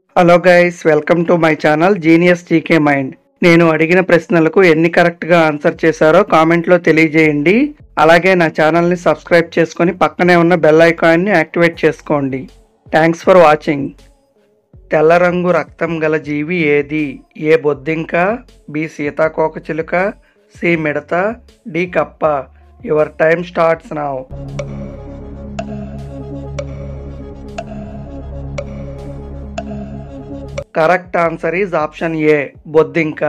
hello guys welcome to my channel genius GK mind నేను అడిగిన ప్రశ్నలకు ఎన్ని కరెక్ట్ గా ఆన్సర్ చేశారో కామెంట్ లో తెలియజేయండి అలాగే నా ఛానల్ ని సబ్స్క్రైబ్ చేసుకొని పక్కనే ఉన్న బెల్ ఐకాన్ ని యాక్టివేట్ చేసుకోండి థ్యాంక్స్ ఫర్ వాచింగ్ తెల్ల రంగు రక్తం గల జీవి ఏది ఏ బొద్దింక బి సీతాకోకచిలుక సి మిడత డి కప్ప your time starts now correct answer is option A బొద్దింక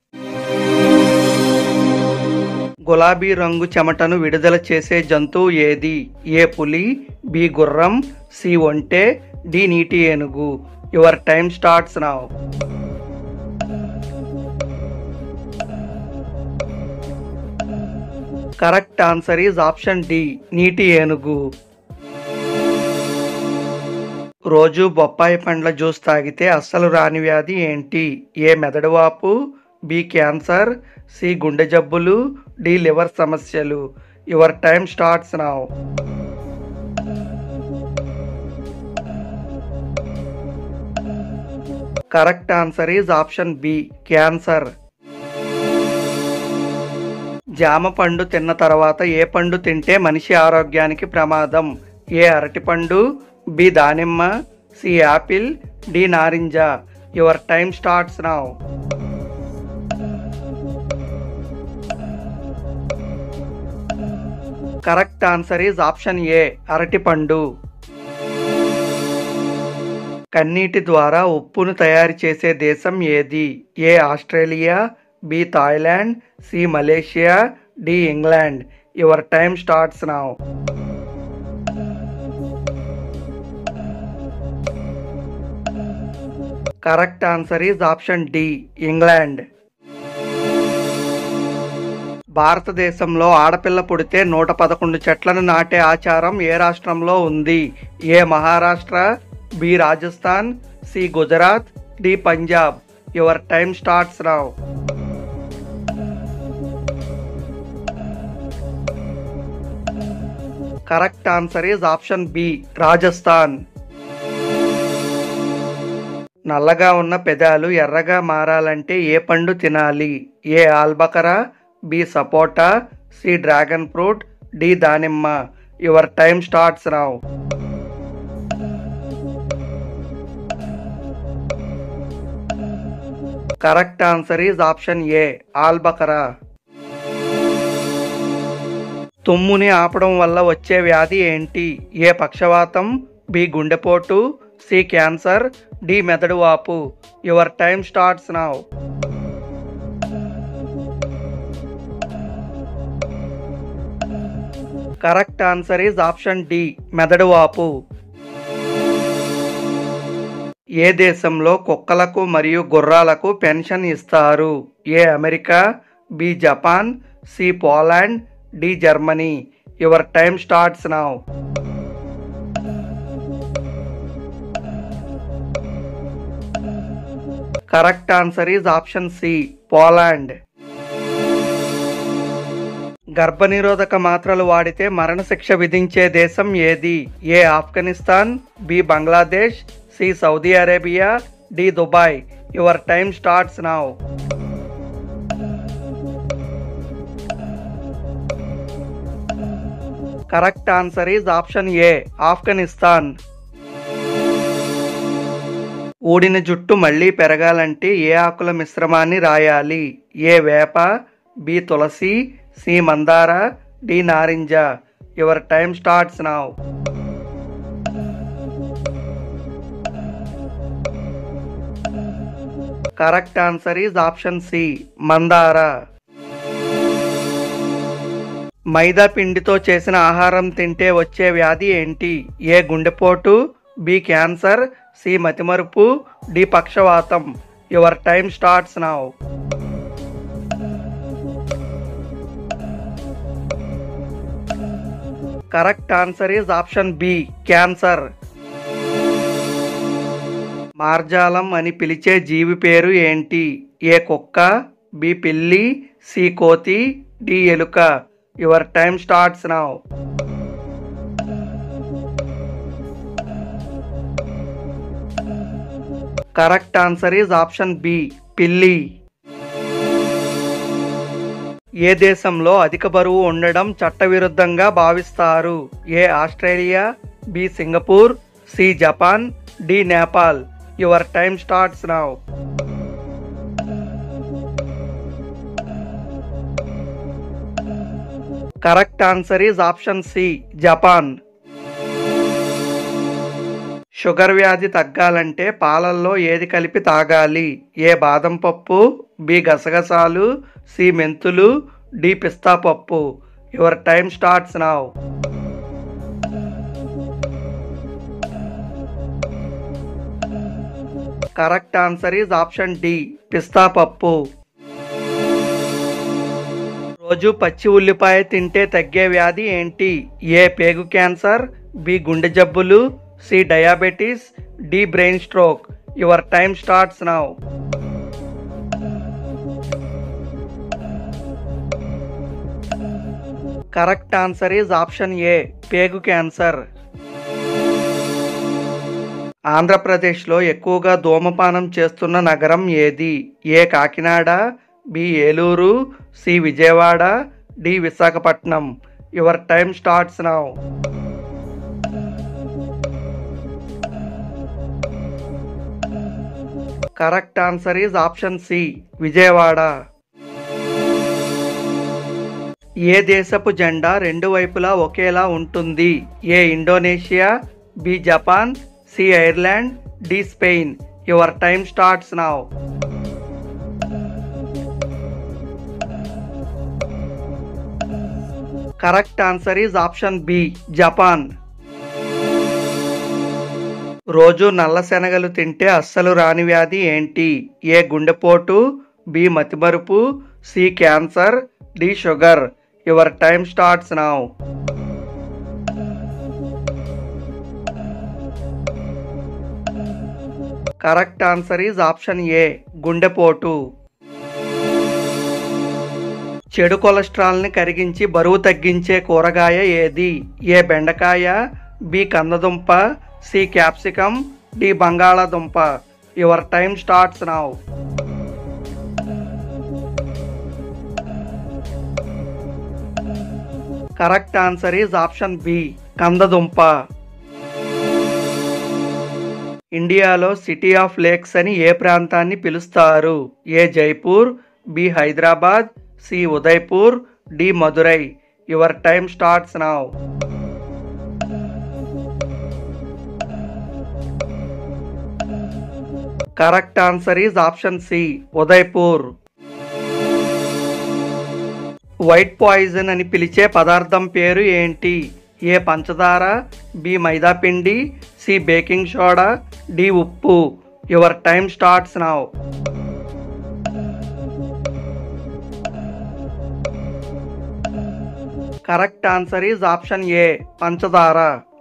గులాబీ రంగు చెమటను విడుదల చేసే జంతువు ఏది ఏ పులి బి గుర్రం సి ఒంటె డి నీటి ఏనుగు your time starts now correct answer is option D నీటి ఏనుగు రోజు బొప్పాయి పండ్ల జ్యూస్ తాగితే అస్సలు రాని వ్యాధి ఏంటి ఏ మెదడు వాపు బి క్యాన్సర్ సి గుండె జబ్బులు డి లివర్ సమస్యలు your time starts now correct answer is option B cancer జామ పండు తిన్న తర్వాత ఏ పండు తింటే మనిషి ఆరోగ్యానికి ప్రమాదం ఏ అరటిపండు బి దానిమ్మ సి యాపిల్ డి నారింజ your time starts now correct answer is option A అరటిపండు కన్నీటి ద్వారా ఉప్పును తయారు చేసే దేశం ఏది A Australia B Thailand C Malaysia D England your time starts now correct answer is option D England భారతదేశంలో ఆడపిల్ల పుడితే నూట పదకొండు చెట్లను నాటే ఆచారం ఏ రాష్ట్రంలో ఉంది A Maharashtra B Rajasthan C Gujarat D Punjab your time starts now correct answer is option B Rajasthan నల్లగా ఉన్న పెదాలు ఎర్రగా మారాలంటే ఏ పండు తినాలి ఏ ఆల్బకరా బి సపోటా సి డ్రాగన్ ఫ్రూట్ డి దానిమ్మ your time starts now correct answer is option A ఆల్బకరా తుమ్ముని ఆపడం వల్ల వచ్చే వ్యాధి ఏంటి ఏ పక్షవాతం బి గుండెపోటు సి క్యాన్సర్ డి మెదడు వాపు your time starts now correct answer is option D మెదడు వాపు ఏ దేశంలో కుక్కలకు మరియు గుర్రాలకు పెన్షన్ ఇస్తారు A America B Japan C Poland D Germany your time starts now correct answer is option C Poland గర్భనిరోధక మాత్రలు వాడితే మరణశిక్ష విధించే దేశం ఏది A Afghanistan B Bangladesh C Saudi Arabia D Dubai your time starts now correct answer is option A Afghanistan ఊడిన జుట్టు మళ్ళీ పెరగాలంటే ఏ ఆకుల మిశ్రమాన్ని రాయాలి ఏ వేప బి తులసి సి మందార డి నారింజ your time starts now correct answer is option C మందార మైదా పిండితో చేసిన ఆహారం తింటే వచ్చే వ్యాధి ఏంటి ఏ గుండెపోటు బి క్యాన్సర్ సి మతిమరుపు డి పక్షవాతం your time starts now correct answer is option B cancer మార్జాలం అని పిలిచే జీవి పేరు ఏంటి ఏ కుక్క బి పిల్లి సి కోతి డి ఎలుక your time starts now correct answer is option B పిల్లి ఏ దేశంలో అధిక బరువు ఉండడం చట్టవిరుద్ధంగా భావిస్తారు A Australia B Singapore C Japan D Nepal your time starts now correct answer is option C Japan sugar వ్యాధి తగ్గాలంటే పాలల్లో ఏది కలిపి తాగాలి ఏ బాదం పప్పు బి గసగసాలు సి మెంతులు డి పిస్తా పప్పు your time starts now correct answer is option D పిస్తా పప్పు రోజు పచ్చి ఉల్లిపాయ తింటే తగ్గే వ్యాధి ఏంటి ఏ పేగు క్యాన్సర్ బి గుండె జబ్బులు C diabetes D brain stroke your time starts now correct answer is option A పేగు క్యాన్సర్ ఆంధ్రప్రదేశ్లో ఎక్కువగా ధూమపానం చేస్తున్న నగరం ఏది A Kakinada B Eluru C Vijayawada D Visakhapatnam your time starts now correct answer is option C Vijayawada ఏ దేశపు జెండా రెండు వైపులా ఒకేలా ఉంటుంది A Indonesia B Japan C Ireland D Spain your time starts now correct answer is option B Japan రోజు నల్ల శనగలు తింటే అస్సలు రాని వ్యాధి ఏంటి ఏ గుండెపోటు బి మతిమరుపు C cancer D sugar your time starts now correct answer is option A గుండెపోటు చెడు కొలెస్ట్రాల్ని కరిగించి బరువు తగ్గించే కూరగాయ ఏది ఏ బెండకాయ బి కందదుంప సి క్యాప్సికమ్ డి బంగాళాదుంప your time starts now correct answer is option B కందదుంప ఇండియాలో సిటీ ఆఫ్ లేక్స్ అని ఏ ప్రాంతాన్ని పిలుస్తారు A Jaipur B Hyderabad C Udaipur D Madurai your time starts now correct answer is option C Udaipur white poison అని పిలిచే పదార్థం పేరు ఏంటి ఏ పంచదార బి మైదా పిండి సి బేకింగ్ సోడా డి ఉప్పు your time starts now correct answer is option A పంచదార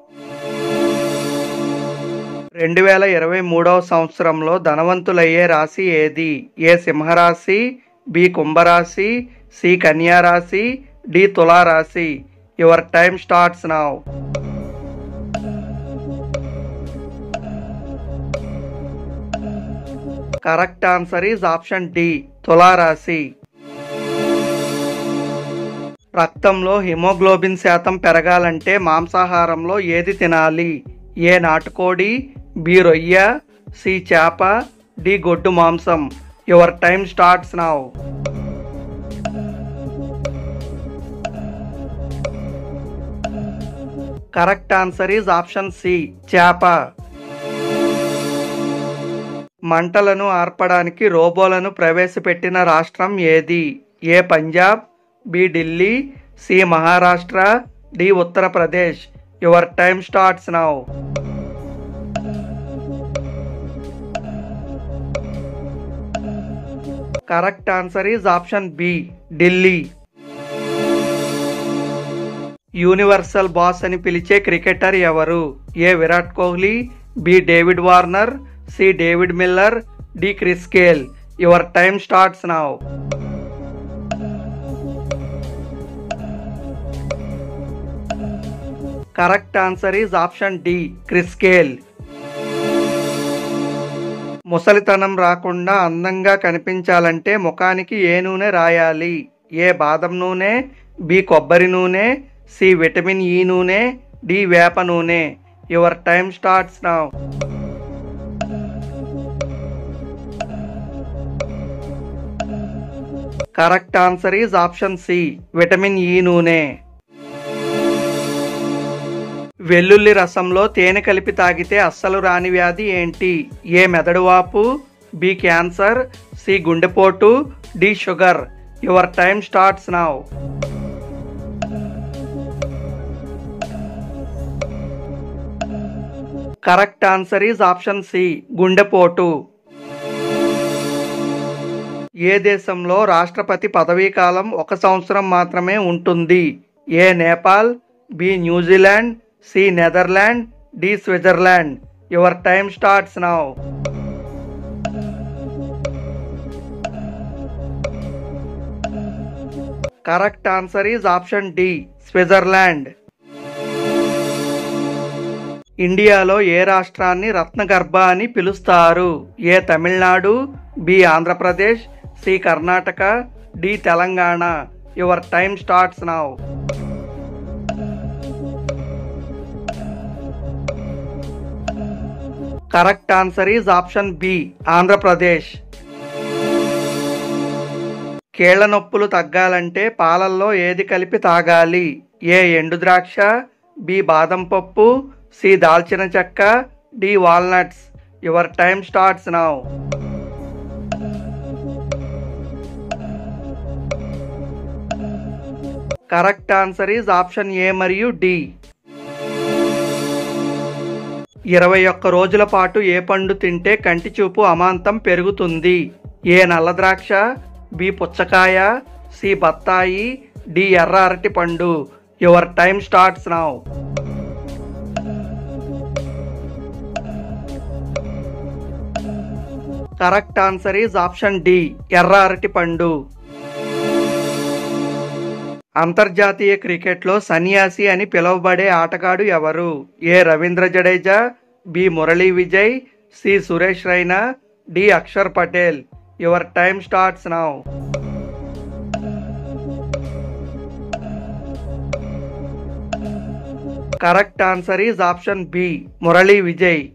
రెండు వేల ఇరవై మూడవ సంవత్సరంలో ధనవంతులయ్యే రాశి ఏది ఏ సింహరాశి బి కుంభరాశి సి కన్యా రాశి డి తులారాశి your time starts now correct answer is option D తులారాశి రక్తంలో హిమోగ్లోబిన్ శాతం పెరగాలంటే మాంసాహారంలో ఏది తినాలి ఏ నాటుకోడి బి రొయ్య సి చేప డి గొడ్డు మాంసం your time starts now correct answer is option C చేప మంటలను ఆర్పడానికి రోబోలను ప్రవేశపెట్టిన రాష్ట్రం ఏది A Punjab B Delhi C Maharashtra D Uttar Pradesh your time starts now correct answer is option B Delhi universal boss అని పిలిచే క్రికెటర్ ఎవరు A Virat Kohli B David Warner C David Miller D Chris Gayle your time starts now correct answer is option D Chris Gayle ముసలితనం రాకుండా అందంగా కనిపించాలంటే ముఖానికి ఏ నూనె రాయాలి ఏ బాదం నూనె బి కొబ్బరి నూనె సి విటమిన్ ఈ నూనె డి వేప నూనె your time starts now correct answer is option C vitamin E నూనె వెల్లుల్లి రసంలో తేనె కలిపి తాగితే అస్సలు రాని వ్యాధి ఏంటి ఏ మెదడు వాపు బి క్యాన్సర్ సి గుండెపోటు D sugar your time starts now correct answer is option C గుండెపోటు ఏ దేశంలో రాష్ట్రపతి పదవీ కాలం ఒక సంవత్సరం మాత్రమే ఉంటుంది A Nepal B New Zealand C Netherland D Switzerland your time starts now correct answer is option D Switzerland ఇండియాలో ఏ రాష్ట్రాన్ని రత్నగర్భ అని పిలుస్తారు A Tamil Nadu B Andhra Pradesh C Karnataka D Telangana your time starts now correct answer is option B Andhra Pradesh కీళ్ల నొప్పులు తగ్గాలంటే పాలల్లో ఏది కలిపి తాగాలి ఏ ఎండు ద్రాక్ష బి బాదం పప్పు సి దాల్చిన చెక్క D walnuts your time starts now correct answer is option A మరియు డి ఇరవై ఒక్క రోజుల పాటు ఏ పండు తింటే కంటి చూపు అమాంతం పెరుగుతుంది ఏ నల్ల ద్రాక్ష బి పుచ్చకాయ సి బత్తాయి డి ఎర్ర అరటి పండు your time starts now correct answer is option D ఎర్ర అరటి పండు అంతర్జాతీయ క్రికెట్లో సన్యాసి అని పిలువబడే ఆటగాడు ఎవరు A Ravindra Jadeja B Murali Vijay C Suresh Raina D Axar Patel your time starts now correct answer is option B Murali Vijay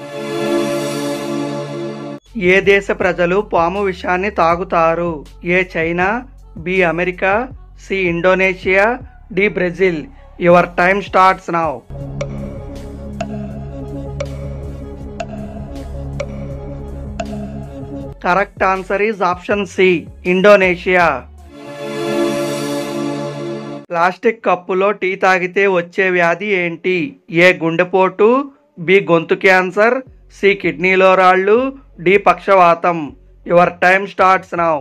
ఏ దేశ ప్రజలు పాము విషాన్ని తాగుతారు A China B America C Indonesia D Brazil your time starts now correct answer is option C Indonesia plastic కప్పులో tea తాగితే వచ్చే వ్యాధి ఏంటి ఏ గుండెపోటు బి గొంతు క్యాన్సర్ సి కిడ్నీలో రాళ్ళు డి పక్షవాతం your time starts now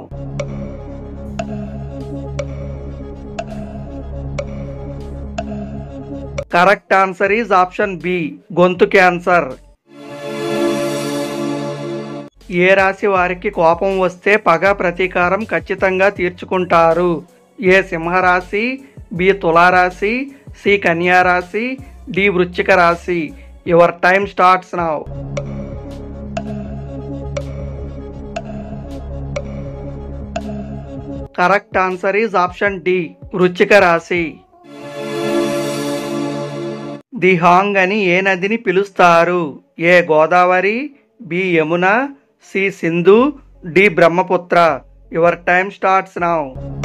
correct answer is option B గొంతు క్యాన్సర్ ఏ రాశి వారికి కోపం వస్తే పగ ప్రతీకారం ఖచ్చితంగా తీర్చుకుంటారు ఏ సింహరాశి బి తులారాశి సి కన్యా రాశి డి వృశ్చిక రాశి your time starts now correct answer is option D వృశ్చిక రాశి ది హాంగ్ అని ఏ నదిని పిలుస్తారు A Godavari B Yamuna C Sindhu D Brahmaputra your time starts now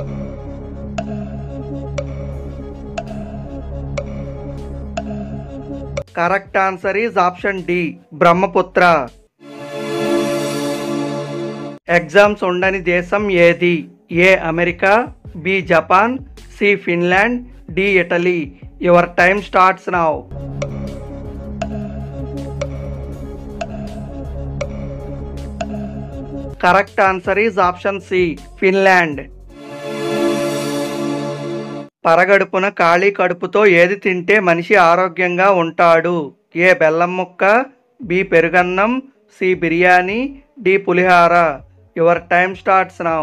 correct answer is option D Brahmaputra exams ఉండని దేశం ఏది A America B Japan C Finland D Italy your time starts now correct answer is option C Finland పరగడుపున ఖాళీ కడుపుతో ఏది తింటే మనిషి ఆరోగ్యంగా ఉంటాడు ఏ బెల్లం ముక్క బి పెరుగన్నం సి బిర్యానీ డి పులిహార your time starts now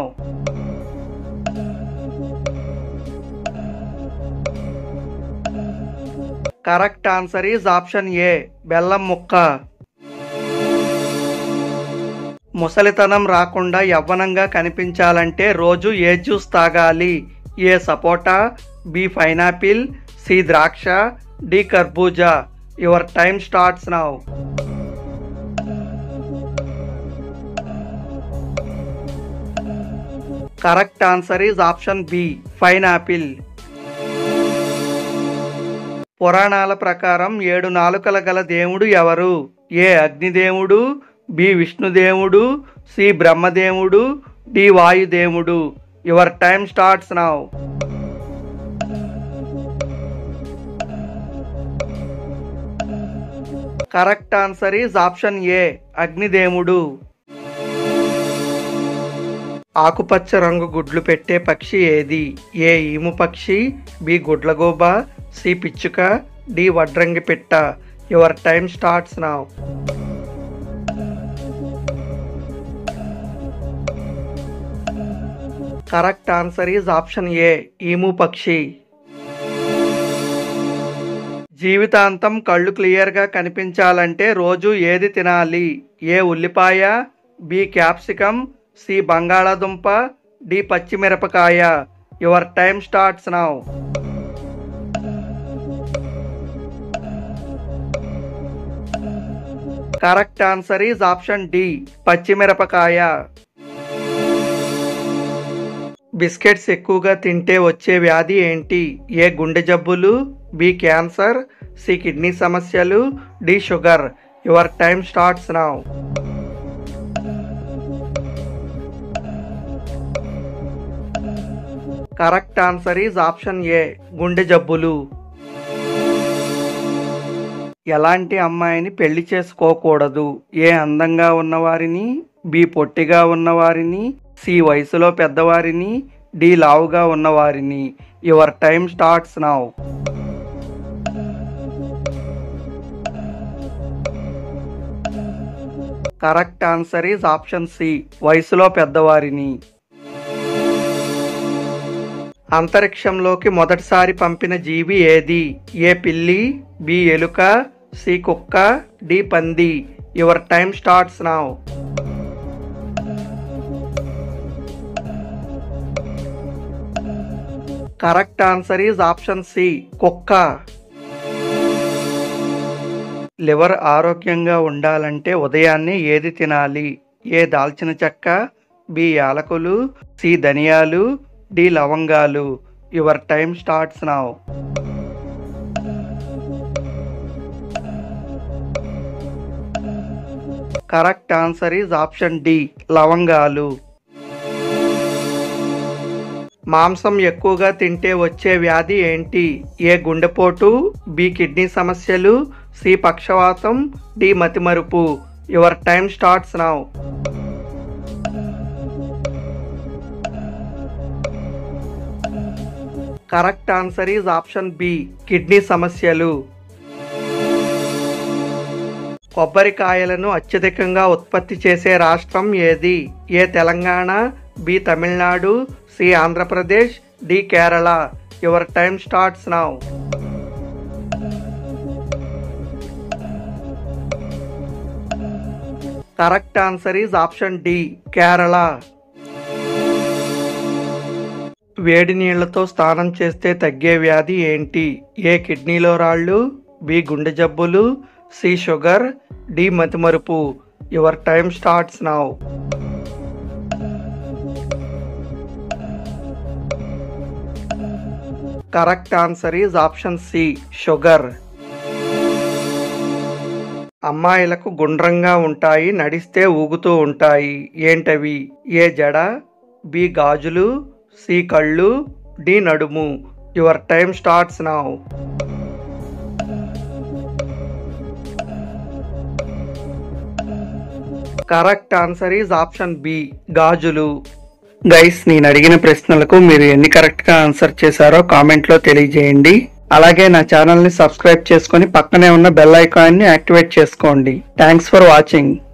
correct answer is option A బెల్లం ముక్క ముసలితనం రాకుండా యవ్వనంగా కనిపించాలంటే రోజు ఏ జ్యూస్ తాగాలి ఏ సపోటా బి పైనాపిల్ సి ద్రాక్ష డి కర్బూజా your time starts now correct answer is option B pineapple పురాణాల ప్రకారం ఏడు నాలుకల గల దేవుడు ఎవరు ఏ అగ్నిదేవుడు బి విష్ణుదేవుడు సి బ్రహ్మదేవుడు డి వాయుదేవుడు your time starts now correct answer is option A అగ్నిదేవుడు ఆకుపచ్చ రంగు గుడ్లు పెట్టే పక్షి ఏది ఏ ఈము పక్షి బి గుడ్లగోబ సి పిచ్చుక డి వడ్రంగి పిట్ట your time starts now correct answer is option A emu పక్షి జీవితాంతం కళ్ళు క్లియర్గా కనిపించాలంటే రోజు ఏది తినాలి ఏ ఉల్లిపాయ బి క్యాప్సికమ్ సి బంగాళాదుంప డి పచ్చిమిరపకాయ your time starts now correct answer is option D పచ్చిమిరపకాయ బిస్కెట్స్ ఎక్కువగా తింటే వచ్చే వ్యాధి ఏంటి ఏ గుండె జబ్బులు బి క్యాన్సర్ సి కిడ్నీ సమస్యలు D sugar your time starts now correct answer is option A గుండె జబ్బులు ఎలాంటి అమ్మాయిని పెళ్లి చేసుకోకూడదు ఏ అందంగా ఉన్నవారిని బి పొట్టిగా ఉన్నవారిని సి వయసులో పెద్దవారిని డి లావుగా ఉన్నవారిని your time starts now correct answer is option C వయసులో పెద్దవారిని అంతరిక్షంలోకి మొదటిసారి పంపిన జీవి ఏది ఏ పిల్లి బి ఎలుక సి కుక్క డి పంది your time starts now correct answer is option C కుక్క లివర్ ఆరోగ్యంగా ఉండాలంటే ఉదయాన్నే ఏది తినాలి ఏ దాల్చిన చెక్క బి యాలకులు సి ధనియాలు డి లవంగాలు your time starts now correct answer is option D లవంగాలు మాంసం ఎక్కువగా తింటే వచ్చే వ్యాధి ఏంటి ఏ గుండెపోటు బి కిడ్నీ సమస్యలు సి పక్షవాతం డి మతిమరుపు your time starts now correct answer is option B kidney సమస్యలు కొబ్బరికాయలను అత్యధికంగా ఉత్పత్తి చేసే రాష్ట్రం ఏది A Telangana B Tamil Nadu C Andhra Pradesh D Kerala your time starts now correct answer is option D Kerala వేడి నీళ్లతో స్నానం చేస్తే తగ్గే వ్యాధి ఏంటి ఏ కిడ్నీలో రాళ్ళు బి గుండె జబ్బులు సి షుగర్ డి మతిమరుపు your time starts now correct answer is option C sugar అమ్మాయిలకు గుండ్రంగా ఉంటాయి నడిస్తే ఊగుతూ ఉంటాయి ఏంటవి ఏ జడ బి గాజులు సి కళ్ళు డి నడుము your time starts now correct answer is option B గాజులు గైస్ నేను అడిగిన ప్రశ్నలకు మీరు ఎన్ని కరెక్ట్ గా ఆన్సర్ చేశారో కామెంట్ లో తెలియజేయండి అలాగే నా ఛానల్ ని సబ్స్క్రైబ్ చేసుకొని పక్కనే ఉన్న బెల్ ఐకాన్ ని యాక్టివేట్ చేసుకోండి థ్యాంక్స్ ఫర్ వాచింగ్